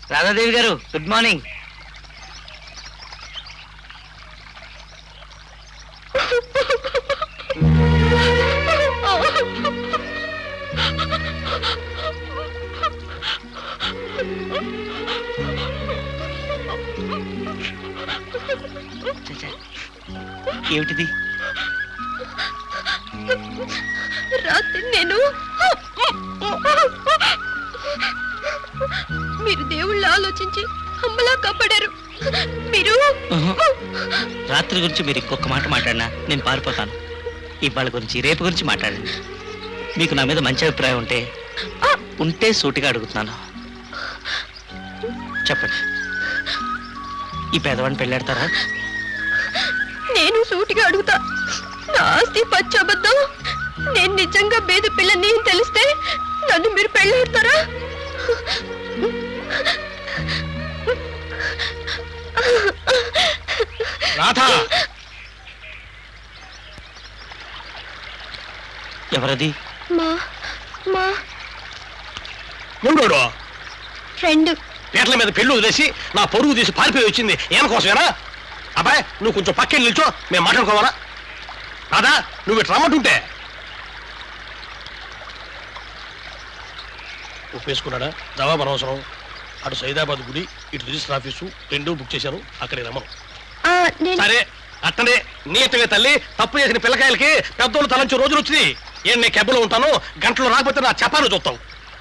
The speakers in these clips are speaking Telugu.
రాధాదేవి గారు గుడ్ మార్నింగ్ చచ్చా. ఏమిటిది రాత్రి నేను మీరు దేవుళ్ళ ఆలోచించి అమ్మలా కాపాడారు మీరు ఉహు. రాత్రి గురించి మీరు ఇంకొక మాట మాట్లాడినా నేను పారిపోతాను ఇవాళ గురించి రేపు గురించి మాట్లాడండి మీకు నా మీద మంచి అభిప్రాయం ఉంటే ఉంటే సూటిగా అడుగుతున్నాను చెప్పండి ఈ పేదవాడిని పెళ్ళాడతారా నేను సూటిగా అడుగుతా నా ఆస్తి పచ్చబద్ధం నేను నిజంగా బేద పిల్లని తెలిస్తే నన్ను మీరు పెళ్ళాడతారా రాధా ఎవరది మా మా ఎవడోడు ఫ్రెండ్ పీటల మీద పెళ్లి వదిలేసి నా పొరుగు తీసి పారిపోయి వచ్చింది ఏమ కోసమేనా అబ్బాయి నువ్వు కొంచెం పక్కన నిల్చో మేము మాట్లాడుకోవాలా రాధా నువ్వు ఇటు రమ్మంటుంటే ఒప్పేసుకున్నాడా జవాబు అనవసరం అటు సైదాబాద్ గుడి ఇటు రిజిస్టర్ ఆఫీసు రెండూ బుక్ చేశాను అక్కడికి రమ్మను ఆ, నేను సరే అట్టనే నీతమే తల్లి తప్పు చేసిన పిల్లకాయలకి పెద్దోళ్ళు తలంచే రోజులు వచ్చినాయి ఏం నేను క్యాబ్లో ఉంటాను గంటలో రాకపోతే నా చపాలు చూస్తావు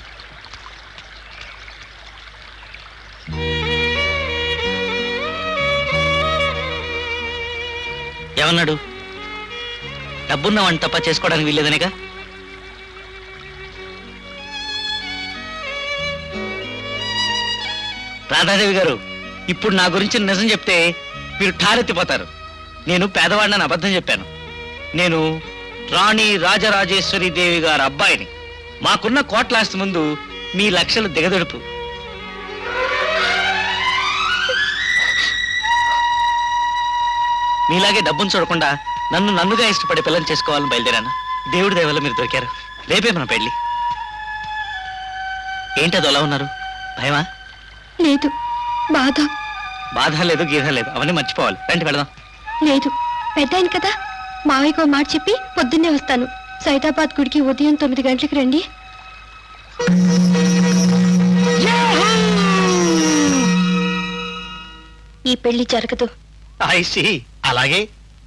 ఏమన్నాడు డబ్బున్న వంట తప్ప చేసుకోవడానికి వీల్లేదనేగా రాధాదేవి గారు ఇప్పుడు నా గురించి నిజం చెప్తే మీరు ఠారెత్తిపోతారు నేను పేదవాడిని అబద్ధం చెప్పాను నేను రాణి రాజరాజేశ్వరి దేవి గారి అబ్బాయిని మాకున్న కోట్లాస్తి ముందు మీ లక్షలు దిగదొడుపు మీలాగే డబ్బును చూడకుండా నన్ను నన్నుగా ఇష్టపడే పిల్లని చేసుకోవాలని బయలుదేరాను దేవుడి దయవల్ల మీరు దొరికారు రేపే మన పెళ్ళి ఏంటి అది అలా ఉన్నారు భయమా లేదు బాధ బాధ లేదు గీధ లేదు అవన్నీ మర్చిపోవాలి రండి వెళదాం లేదు పెద్ద ఆయన కదా మావయ్యకు ఓ మాట చెప్పి పొద్దున్నే వస్తాను సైదాబాద్ గుడికి ఉదయం తొమ్మిది గంటలకు రండి ఈ పెళ్లి జరగదు ఐసి అలాగే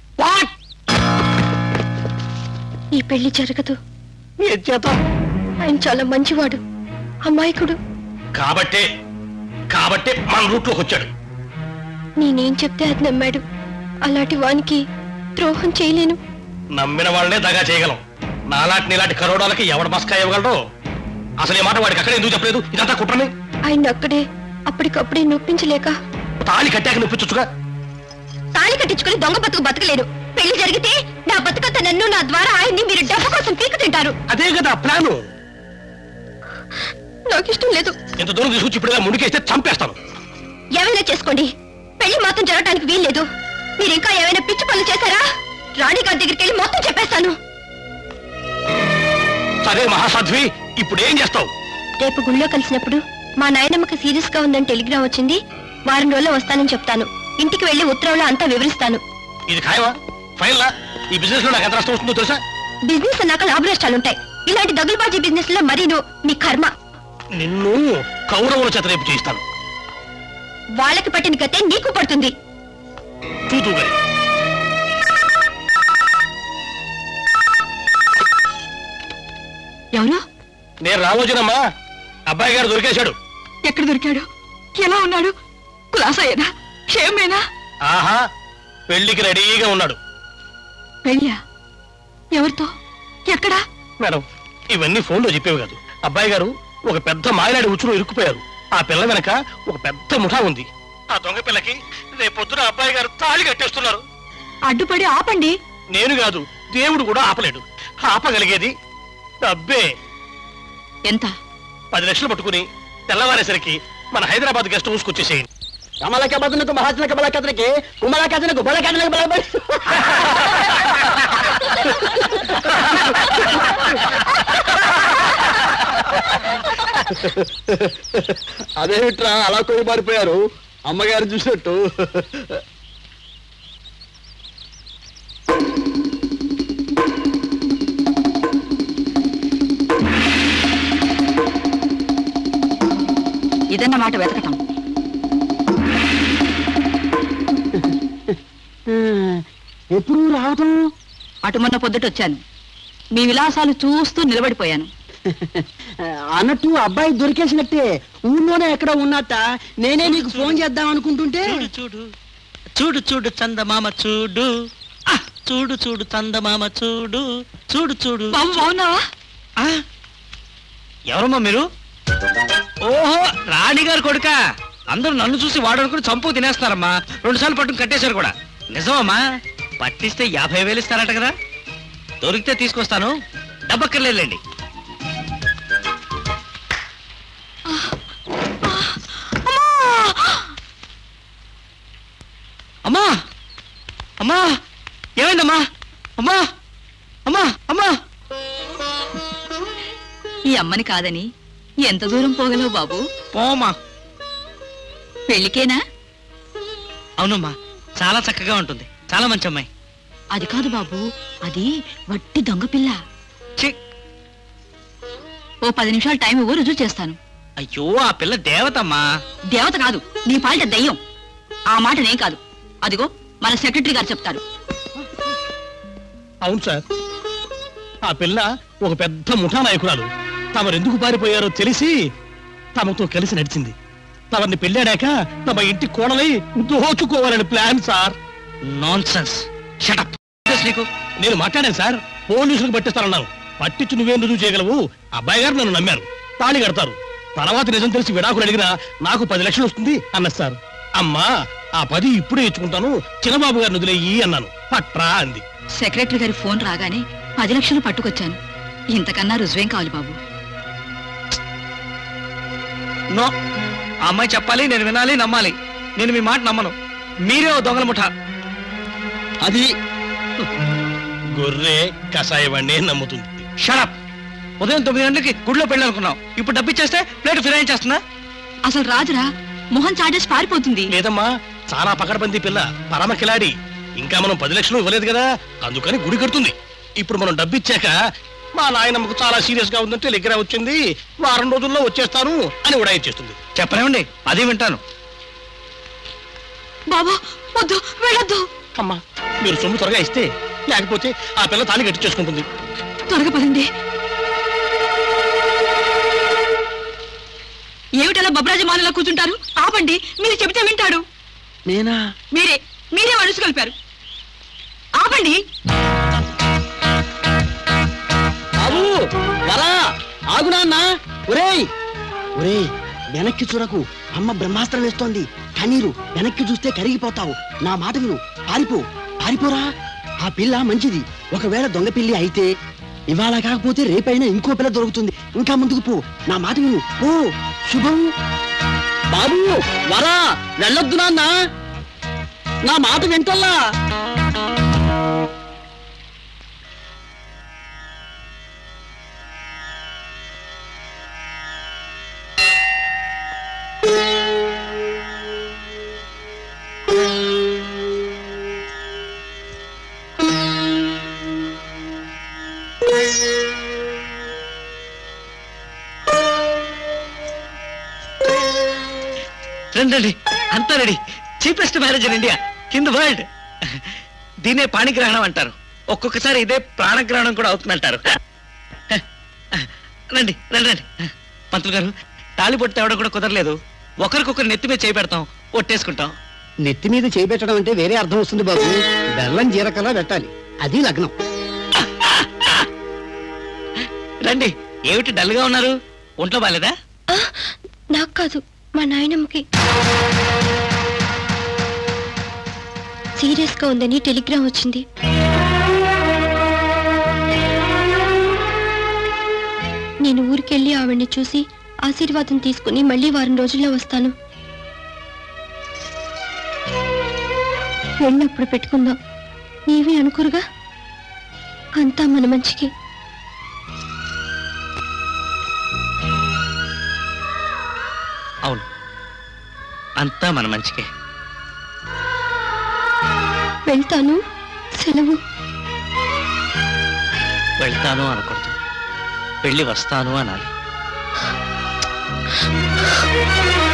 ఈ పెళ్లి జరగదు ఏం చేద్దాం ఆయన చాలా మంచివాడు అమాయకుడు కాబట్టే కాబట్టే మన రూట్లోకి వచ్చాడు నేనేం చెప్తే అది నమ్మాడు అలాంటి వానికి ద్రోహం చేయలేను నమ్మిన వాళ్ళనే దగా చేయగలం నాలాంటి నీలాంటి కరోడాలకి ఎవడు మస్కా ఇవ్వగలడు అసలు ఈ మాట వాడికి అక్కడే ఎందుకు చెప్పలేదు ఇదంతా కుట్రని ఆయన అక్కడే అప్పటికప్పుడే నొప్పించలేక తాళి కట్టాక నొప్పించొచ్చుగా తాళి కట్టించుకుని దొంగ బతుకు బతకలేను పెళ్లి జరిగితే నా బతుకంత నన్ను నా ద్వారా ఆయన్ని మీరు డబ్బు కోసం పీకు తింటారు అదే కదా ప్లాను నాకు ఇష్టం లేదు ఇంత దూరం తీసుకొచ్చి ఇప్పుడు మునికేస్తే చంపేస్తాను ఏమైనా చేసుకోండి పెళ్లి మాత్రం జరగటానికి వీల్లేదు మీరు ఇంకా ఏమైనా పిచ్చి పనులు చేశారా రాణి గారి దగ్గరికి వెళ్ళి మొత్తం చెప్పేస్తాను సరే మహాసాధ్వి ఇప్పుడు ఏం చేస్తావు రేపు గుళ్ళో కలిసినప్పుడు మా నాయనమ్మకి సీరియస్ గా ఉందని టెలిగ్రామ్ వచ్చింది వారం రోజుల్లో వస్తానని చెప్తాను ఇంటికి వెళ్లి ఉత్తరంలో అంతా వివరిస్తాను ఇది ఖాయమా ఫైనల్ ఈ బిజినెస్ లో నాకు ఎంత నష్టం వస్తుందో తెలుసా బిజినెస్ అన్నాక లాభ నష్టాలుంటాయి ఇలాంటి దగులుబాజీ బిజినెస్ లో మరీను మీ కర్మ నిన్ను కౌరవుల చేత రేపు చేయిస్తాను వాళ్ళకి పట్టిన గతే నీకు పడుతుంది చూతూ గారి ఎవరు నేను రామోజనమ్మా అబ్బాయి గారు దొరికేశాడు ఎక్కడ దొరికాడు ఎలా ఉన్నాడు కులాసయ్యనా క్షేమేనా ఆహా పెళ్లికి రెడీగా ఉన్నాడు పెళ్ళా ఎవరితో ఎక్కడా మేడం ఇవన్నీ ఫోన్లో చెప్పేవి కాదు అబ్బాయి గారు ఒక పెద్ద మాయలాడి ఉచ్చులో ఇరుక్కుపోయారు ఆ పిల్ల వెనక ఒక పెద్ద ముఠా ఉంది ఆ దొంగ పిల్లకి రేపొద్దున అబ్బాయి గారు తాళి కట్టేస్తున్నారు అడ్డుపడి ఆపండి నేను కాదు దేవుడు కూడా ఆపలేడు ఆపగలిగేది డబ్బే ఎంత పది లక్షలు పట్టుకుని తెల్లవారేసరికి మన హైదరాబాద్ గెస్ట్ హౌస్కి వచ్చేసేయండి కమలక బదునకు మహాజనక బలకథనికి కుమలకథనకు బలకథనకు బల అదేమిట్రా అలా కొయ్యి మారిపోయారు అమ్మగారు చూసినట్టు ఇదన్నమాట వెతకటం ఎప్పుడు రావటం అటు మొన్న పొద్దుట వచ్చాను మీ విలాసాలు చూస్తూ నిలబడిపోయాను అన్నట్టు అబ్బాయి దొరికేసినట్టే ఊళ్ళోనే ఎక్కడ ఉన్నట్ట నేనే నీకు ఫోన్ చేద్దాం అనుకుంటుంటే చూడు చూడు చూడు చూడు చందమామ చూడు ఆ, చూడు చూడు చందమామ చూడు చూడు చూడు బాబు బాగున్నావా ఆ? ఎవరమ్మా మీరు ఓహో రాణిగారు కొడుక అందరూ నన్ను చూసి వాడనుకుని చంపు తినేస్తున్నారమ్మా రెండు సార్లు పట్టుకుని కట్టేశారు కూడా నిజమమ్మా పట్టిస్తే యాభై వేలు ఇస్తారట కదా దొరికితే తీసుకొస్తాను డబ్బక్కర్లేదండి అమ్మా అమ్మా ఏమైందమ్మా అమ్మా అమ్మా అమ్మా ఈ అమ్మని కాదని ఎంత దూరం పోగలవు బాబు పోమా పెళ్ళికేనా అవునమ్మా చాలా చక్కగా ఉంటుంది చాలా మంచి అమ్మాయి అది కాదు బాబు అది వట్టి దొంగ పిల్ల ఛీ! ఓ పది నిమిషాలు టైం ఇవ్వు రుజువు చేస్తాను అయ్యో ఆ పిల్ల దేవతమ్మా దేవత కాదు నీ పాలిట దయ్యం ఆ మాట నే కాదు అదిగో మన సెక్రటరీ గారు చెప్తారు అవును సార్ ఆ పిల్ల ఒక పెద్ద ముఠా నాయకురాలు తమరెందుకు పారిపోయారో తెలిసి తమతో కలిసి నడిచింది తమని పెళ్ళాడాక తమ ఇంటి కోడలై దోచుకోవాలని plan sir nonsense shut up నీకు నేను మాట్లాడాను సార్ పోలీసులకు పట్టిస్తానన్నాను పట్టించి నువ్వేం రుజువు చేయగలవు అబ్బాయి గారు నన్ను నమ్మారు తాళి కడతారు తర్వాత నిజం తెలిసి విడాకులు అడిగినా నాకు పది లక్షలు వస్తుంది అన్నది సార్ అమ్మా ఆ పది ఇప్పుడే ఇచ్చుకుంటాను చిన్నబాబు గారిని వదిలేయి అన్నాను పట్రా అంది సెక్రటరీ గారి ఫోన్ రాగానే పది లక్షలు పట్టుకొచ్చాను ఇంతకన్నా రుజువేం కావాలి బాబు నో ఆ అమ్మాయి చెప్పాలి నేను వినాలి నమ్మాలి నేను మీ మాట నమ్మను మీరే ఓ దొంగల ముఠ అది గొర్రె కషాయవాడినే నమ్ముతుంది షడప్ ఉదయం తొమ్మిది గంటలకి గుడిలో పెళ్ళి అనుకున్నాం ఇప్పుడు డబ్బు ఇచ్చేస్తే ప్లేట్ ఫిరాయించేస్తుందా అసలు రాజురా మొహం చాటేసి పారిపోతుంది లేదమ్మా చాలా పకడబంది పిల్ల పరమ కిలాడి ఇంకా మనం పది లక్షలు ఇవ్వలేదు కదా అందుకని గుడి కడుతుంది ఇప్పుడు మనం డబ్బు ఇచ్చాక మా నాయనమ్మకు చాలా సీరియస్ గా ఉందంటే దగ్గర వచ్చింది వారం రోజుల్లో వచ్చేస్తాను అని కూడా ఇచ్చేస్తుంది చెప్పనివ్వండి అది వింటాను బాబు వద్దు వెళ్ళొద్దు అమ్మా మీరు సొమ్ము త్వరగా ఇస్తే లేకపోతే ఆ పిల్ల తాళి కట్టి చేసుకుంటుంది త్వరగా పదండి ఏమిటలా బబ్రాజమాలలో కూర్చుంటారు ఆపండి మీరు చెబితే వింటాడు నేనా మీరే మీరే మనసు కలిపారు ఆపండి బాబు వరా ఆగు నాన్న ఒరేయ్ ఒరేయ్ వెనక్కి చూడకు అమ్మ బ్రహ్మాస్త్రం వేస్తోంది కన్నీరు వెనక్కి చూస్తే కరిగిపోతావు నా మాట విను పారిపో పారిపోరా ఆ పిల్ల మంచిది ఒకవేళ దొంగ పిల్లి అయితే ఇవాళ కాకపోతే రేపైనా ఇంకో పిల్ల దొరుకుతుంది ఇంకా ముందుకు పో నా మాట విను ఓ శుభం బాబు వరా వెళ్ళొద్దు నాన్న నా మాట వింటల్లా రండి రండి అంతా ready cheapest marriage in India కింద వరల్డ్ దీనే పాణిగ్రహణం అంటారు ఒక్కొక్కసారి ఇదే ప్రాణగ్రహణం కూడా అవుతుందంటారు రండి రండి రండి పంతులు గారు తాళిబొట్టు తేవడం కూడా కుదరలేదు ఒకరికొకరు నెత్తి మీద చేయి పెడతాం ఒట్టేసుకుంటాం నెత్తి మీద చేపెట్టడం అంటే వేరే అర్థం వస్తుంది బాబు బెల్లం జీరకలా పెట్టాలి అది లగ్నం రండి ఏమిటి డల్గా ఉన్నారు ఒంట్లో బాలేదా ఆ, నాకు కాదు మా నాయనమ్మకి సీరియస్ గా ఉందని టెలిగ్రామ్ వచ్చింది నేను ఊరికెళ్ళి ఆవిడ్ని చూసి ఆశీర్వాదం తీసుకుని మళ్ళీ వారం రోజుల్లో వస్తాను వెళ్ళినప్పుడు పెట్టుకుందాం నీవి అనుకోరుగా అంతా మన మంచికి అవును అంతా మన మంచికే వెళ్తాను సెలవు వెళ్తాను అనకూడదు వెళ్ళి వస్తాను అనాలి